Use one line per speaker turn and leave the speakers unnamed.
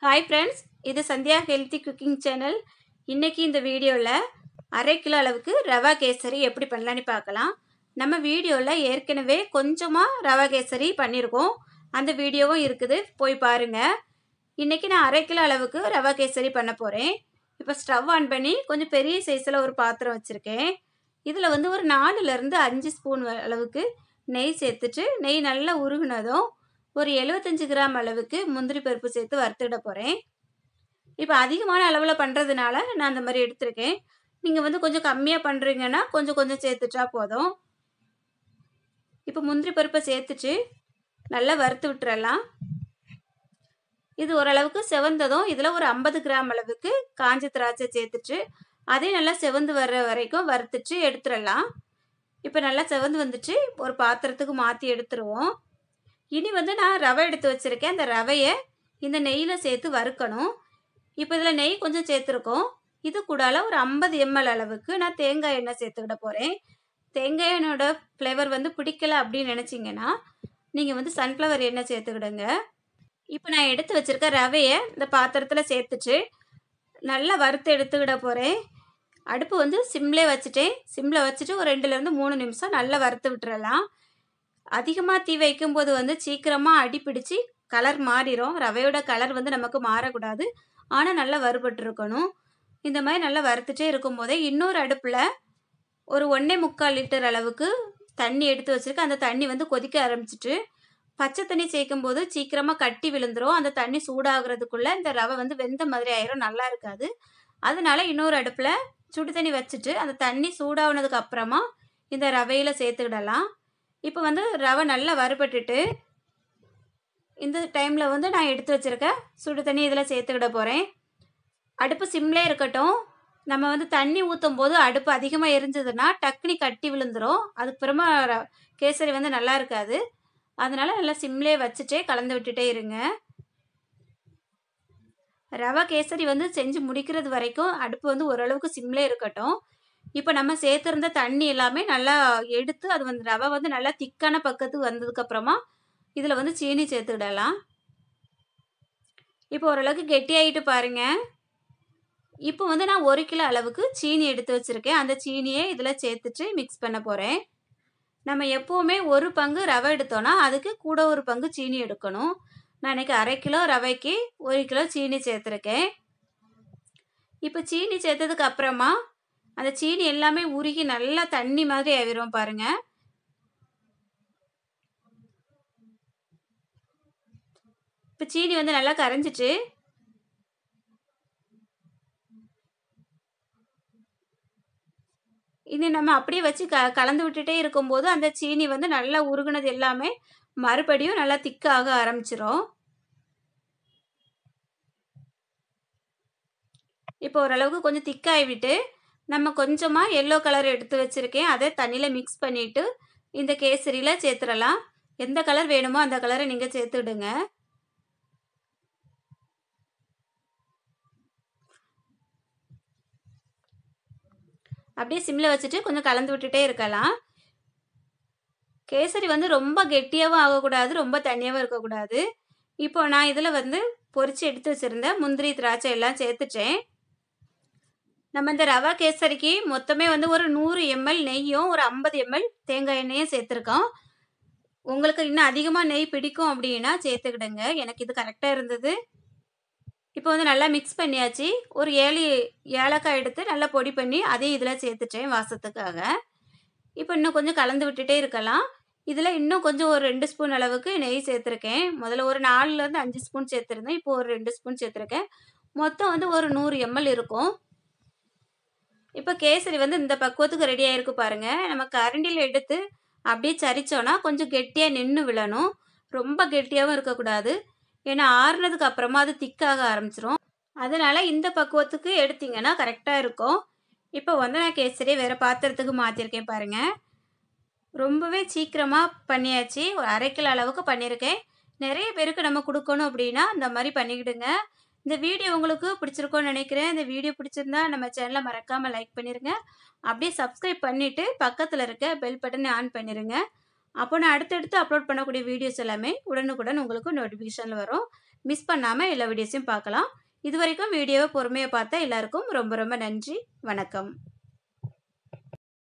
hi friends இது Sandhya healthy cooking channel இன்றைக்கி இந்த வீடியோவில் அரை கிலோ அளவுக்கு ரவா கேசரி எப்படி பண்ணலான்னு பார்க்கலாம் நம்ம வீடியோவில் ஏற்கனவே கொஞ்சமாக ரவா கேசரி பண்ணியிருக்கோம் அந்த வீடியோவும் இருக்குது போய் பாருங்கள் இன்றைக்கி நான் அரை கிலோ அளவுக்கு ரவா கேசரி பண்ண போகிறேன் இப்போ ஸ்டவ் ஆன் பண்ணி கொஞ்சம் பெரிய சைஸில் ஒரு பாத்திரம் வச்சுருக்கேன் இதில் வந்து ஒரு நாலுலேருந்து அஞ்சு ஸ்பூன் அளவுக்கு நெய் சேர்த்துட்டு நெய் நல்லா உருகுனதும் ஒரு எழுபத்தஞ்சு கிராம் அளவுக்கு முந்திரி பருப்பு சேர்த்து வறுத்துட போகிறேன் இப்போ அதிகமான அளவில் பண்ணுறதுனால நான் அந்த மாதிரி எடுத்திருக்கேன் நீங்கள் வந்து கொஞ்சம் கம்மியாக பண்ணுறீங்கன்னா கொஞ்சம் கொஞ்சம் சேர்த்துட்டா போதும் இப்போ முந்திரி பருப்பை சேர்த்துட்டு நல்லா வறுத்து விட்டுறலாம் இது ஓரளவுக்கு செவந்ததும் இதில் ஒரு ஐம்பது கிராம் அளவுக்கு காஞ்ச திராட்சை சேர்த்துட்டு அதே நல்லா செவந்து வர்ற வரைக்கும் வறுத்துட்டு எடுத்துடலாம் இப்போ நல்லா செவந்து வந்துட்டு ஒரு பாத்திரத்துக்கு மாற்றி எடுத்துருவோம் இனி வந்து நான் ரவை எடுத்து வச்சுருக்கேன் அந்த ரவையை இந்த நெய்யில் சேர்த்து வறுக்கணும் இப்போ இதில் நெய் கொஞ்சம் சேர்த்துருக்கோம் இது கூடால ஒரு ஐம்பது எம்எல் அளவுக்கு நான் தேங்காய் எண்ணெய் சேர்த்துக்கிட போகிறேன் தேங்காய் எண்ணெயோட ஃப்ளேவர் வந்து பிடிக்கல அப்படின்னு நினச்சிங்கன்னா நீங்கள் வந்து சன்ஃப்ளவர் எண்ணெய் சேர்த்துக்கிடுங்க இப்போ நான் எடுத்து வச்சுருக்க ரவையை இந்த பாத்திரத்தில் சேர்த்துட்டு நல்லா வறுத்து எடுத்துக்கிட போகிறேன் அடுப்பு வந்து சிம்லே வச்சுட்டேன் சிம்மில் வச்சுட்டு ஒரு ரெண்டுலேருந்து மூணு நிமிஷம் நல்லா வறுத்து விட்டுறலாம் அதிகமாக தீ வைக்கும்போது வந்து சீக்கிரமாக அடிப்பிடிச்சு கலர் மாறிடும் ரவையோட கலர் வந்து நமக்கு மாறக்கூடாது ஆனால் நல்லா வறுபட்டுருக்கணும் இந்த மாதிரி நல்லா வறுத்துட்டே இருக்கும்போதே இன்னொரு அடுப்பில் ஒரு ஒன்றே முக்கால் லிட்டர் அளவுக்கு தண்ணி எடுத்து வச்சுருக்கேன் அந்த தண்ணி வந்து கொதிக்க ஆரம்பிச்சிட்டு பச்சை தண்ணி சேர்க்கும் போது சீக்கிரமாக கட்டி விழுந்துரும் அந்த தண்ணி சூடாகிறதுக்குள்ளே இந்த ரவை வந்து வெந்த மாதிரி ஆயிரும் நல்லா இருக்காது அதனால இன்னொரு அடுப்பில் சுடு தண்ணி வச்சுட்டு அந்த தண்ணி சூடானதுக்கு அப்புறமா இந்த ரவையில் சேர்த்துக்கிடலாம் இப்போ வந்து ரவை நல்லா வறுபட்டுட்டு இந்த டைமில் வந்து நான் எடுத்து வச்சுருக்க சுடு தண்ணி இதில் சேர்த்துக்கிட போகிறேன் அடுப்பு சிம்லே இருக்கட்டும் நம்ம வந்து தண்ணி ஊற்றும் போது அடுப்பு அதிகமாக எரிஞ்சதுன்னா டக்குனி கட்டி விழுந்துடும் அதுக்கப்புறமா கேசரி வந்து நல்லா இருக்காது அதனால் நல்லா சிம்லே வச்சுட்டே கலந்து விட்டுட்டே இருங்க ரவா கேசரி வந்து செஞ்சு முடிக்கிறது வரைக்கும் அடுப்பு வந்து ஓரளவுக்கு சிம்லே இருக்கட்டும் இப்போ நம்ம சேர்த்துருந்த தண்ணி எல்லாமே நல்லா எடுத்து அது வந்து ரவை வந்து நல்லா திக்கான பக்கத்துக்கு வந்ததுக்கப்புறமா இதில் வந்து சீனி சேர்த்துக்கிடலாம் இப்போ ஓரளவுக்கு கெட்டியாகிட்டு பாருங்கள் இப்போ வந்து நான் ஒரு கிலோ அளவுக்கு சீனி எடுத்து வச்சுருக்கேன் அந்த சீனியை இதில் சேர்த்துட்டு மிக்ஸ் பண்ண போகிறேன் நம்ம எப்போவுமே ஒரு பங்கு ரவை எடுத்தோன்னா அதுக்கு கூட ஒரு பங்கு சீனி எடுக்கணும் நான் இன்றைக்கி அரை கிலோ ரவைக்கு ஒரு கிலோ சீனி சேர்த்துருக்கேன் இப்போ சீனி சேர்த்ததுக்கு அப்புறமா அந்த சீனி எல்லாமே உருகி நல்லா தண்ணி மாதிரி ஆகிரும் பாருங்கள் இப்போ சீனி வந்து நல்லா கரைஞ்சிட்டு இனி நம்ம அப்படியே வச்சு க கலந்து விட்டுட்டே இருக்கும்போது அந்த சீனி வந்து நல்லா உருகுனது எல்லாமே மறுபடியும் நல்லா திக்காக ஆரம்பிச்சிரும் இப்போ ஓரளவுக்கு கொஞ்சம் திக்காகி விட்டு நம்ம கொஞ்சமாக எல்லோ கலர் எடுத்து வச்சுருக்கேன் அதை தண்ணியில் மிக்ஸ் பண்ணிவிட்டு இந்த கேசரியில் சேர்த்துடலாம் எந்த கலர் வேணுமோ அந்த கலரை நீங்கள் சேர்த்துடுங்க அப்படியே சிம்மில் வச்சுட்டு கொஞ்சம் கலந்து விட்டுட்டே இருக்கலாம் கேசரி வந்து ரொம்ப கெட்டியாகவும் ஆகக்கூடாது ரொம்ப தண்ணியாகவும் இருக்கக்கூடாது இப்போ நான் இதில் வந்து பொறிச்சு எடுத்து வச்சுருந்த முந்திரி திராட்சை எல்லாம் சேர்த்துட்டேன் நம்ம இந்த ரவா கேசரிக்கு மொத்தமே வந்து ஒரு நூறு எம்எல் நெய்யும் ஒரு ஐம்பது எம்எல் தேங்காய் எண்ணெயும் சேர்த்துருக்கோம் உங்களுக்கு இன்னும் அதிகமாக நெய் பிடிக்கும் அப்படின்னா சேர்த்துக்கிடுங்க எனக்கு இது கரெக்டாக இருந்தது இப்போ வந்து நல்லா மிக்ஸ் பண்ணியாச்சு ஒரு ஏழு ஏலக்காய் எடுத்து நல்லா பொடி பண்ணி அதையும் இதில் சேர்த்துட்டேன் வாசத்துக்காக இப்போ இன்னும் கொஞ்சம் கலந்து விட்டுட்டே இருக்கலாம் இதில் இன்னும் கொஞ்சம் ஒரு ரெண்டு ஸ்பூன் அளவுக்கு நெய் சேர்த்துருக்கேன் முதல்ல ஒரு நாலுலேருந்து அஞ்சு ஸ்பூன் சேர்த்துருந்தேன் இப்போ ஒரு ரெண்டு ஸ்பூன் சேர்த்துருக்கேன் மொத்தம் வந்து ஒரு நூறு எம்எல் இருக்கும் இப்போ கேசரி வந்து இந்த பக்குவத்துக்கு ரெடி ஆகிருக்கு பாருங்கள் நம்ம கரண்டியில் எடுத்து அப்படியே சரித்தோன்னா கொஞ்சம் கெட்டியாக நின்று விழணும் ரொம்ப கெட்டியாகவும் இருக்கக்கூடாது ஏன்னா ஆறுனதுக்கு அப்புறமா அது திக்காக ஆரம்பிச்சிரும் அதனால் இந்த பக்குவத்துக்கு எடுத்திங்கன்னா கரெக்டாக இருக்கும் இப்போ வந்து நான் கேசரியை வேறு பாத்திரத்துக்கு மாற்றிருக்கேன் பாருங்கள் ரொம்பவே சீக்கிரமாக பண்ணியாச்சு ஒரு அரை கிலோ அளவுக்கு பண்ணியிருக்கேன் நிறைய பேருக்கு நம்ம கொடுக்கணும் அப்படின்னா இந்த மாதிரி பண்ணிக்கிடுங்க இந்த வீடியோ உங்களுக்கு பிடிச்சிருக்கோன்னு நினைக்கிறேன் இந்த வீடியோ பிடிச்சிருந்தா நம்ம சேனலை மறக்காமல் லைக் பண்ணிடுங்க அப்படியே சப்ஸ்கிரைப் பண்ணிவிட்டு பக்கத்தில் இருக்க பெல் பட்டனை ஆன் பண்ணிடுங்க அப்போ நான் அடுத்தடுத்து அப்லோட் பண்ணக்கூடிய வீடியோஸ் எல்லாமே உடனுக்குடன் உங்களுக்கு நோட்டிஃபிகேஷனில் வரும் மிஸ் பண்ணாமல் எல்லா வீடியோஸையும் பார்க்கலாம் இது வரைக்கும் வீடியோவை பொறுமையாக பார்த்த எல்லாருக்கும் ரொம்ப ரொம்ப நன்றி வணக்கம்